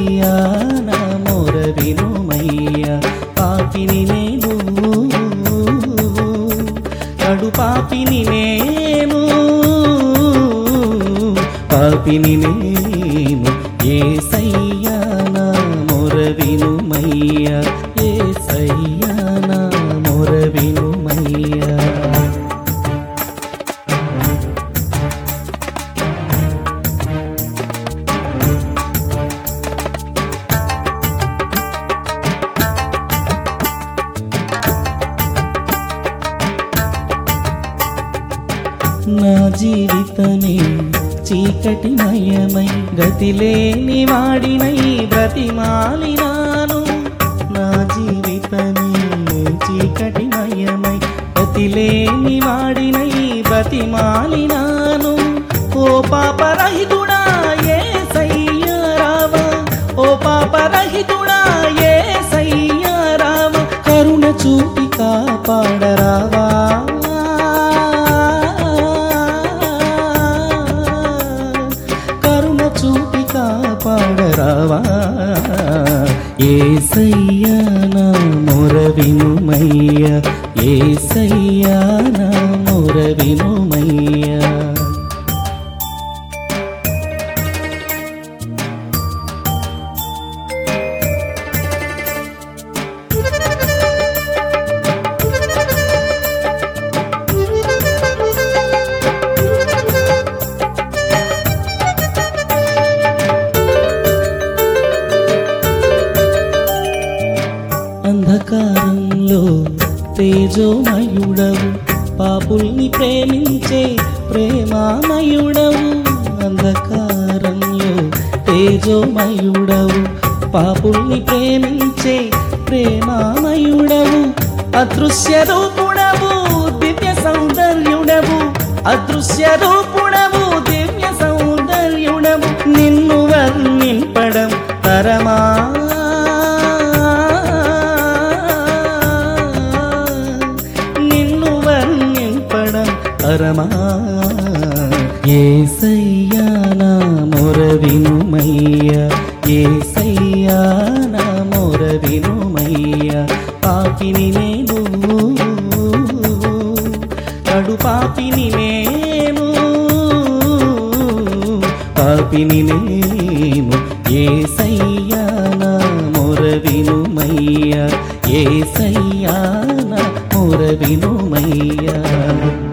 ఏసయ్యా నా మొర వినుమయ్యా పాపిని నేను కడు పాపిని నేను పాపిని నేను ఏసయ్యా నా మొర వినుమయ్యా ఏసయ్యా నా మొర వినుమయ్యా నా జీవితమే చీకటిమయమై గతిలేని వాడినై బ్రతిమాలినాను నా జీవితమే చీకటిమయమై గతిలేని వాడినై బ్రతిమాలినాను ఓ పాపరహితుడా ఏ రావా ఓ పాపరహితుడా ఏ రావా కరుణ చూపి కాపాడరావా కరుణ చూపి కాపాడరావా ఏసయ్యా నా మొర వినుమయ్యా ఏసయ్యా నా మొర వినుమయ్యా అంధకారంలో తేజోమయుడవు పాపుల్ని ప్రేమించే ప్రేమామయుడవు అంధకారంలో తేజోమయుడవు పాపుల్ని ప్రేమించే ప్రేమామయుడవు అదృశ్య రూపుడవు దివ్య సౌందర్యుడవు అదృశ్య రూపుడవు దివ్య సౌందర్యుడవు నిన్ను వర్ణింపడం తరమా నిన్ను వర్ణింపడం పరమా ఏసయ్యా నా మొర వినుమయ్యా ఏసయ్యా నా మొర వినుమయ్యా పాపిని నేను కడు పాపిని నేను పాపిని నేను ఏసయ్యా నా మొర వినుమయ్యా ఏసయ్యా నా మొర వినుమయ్యా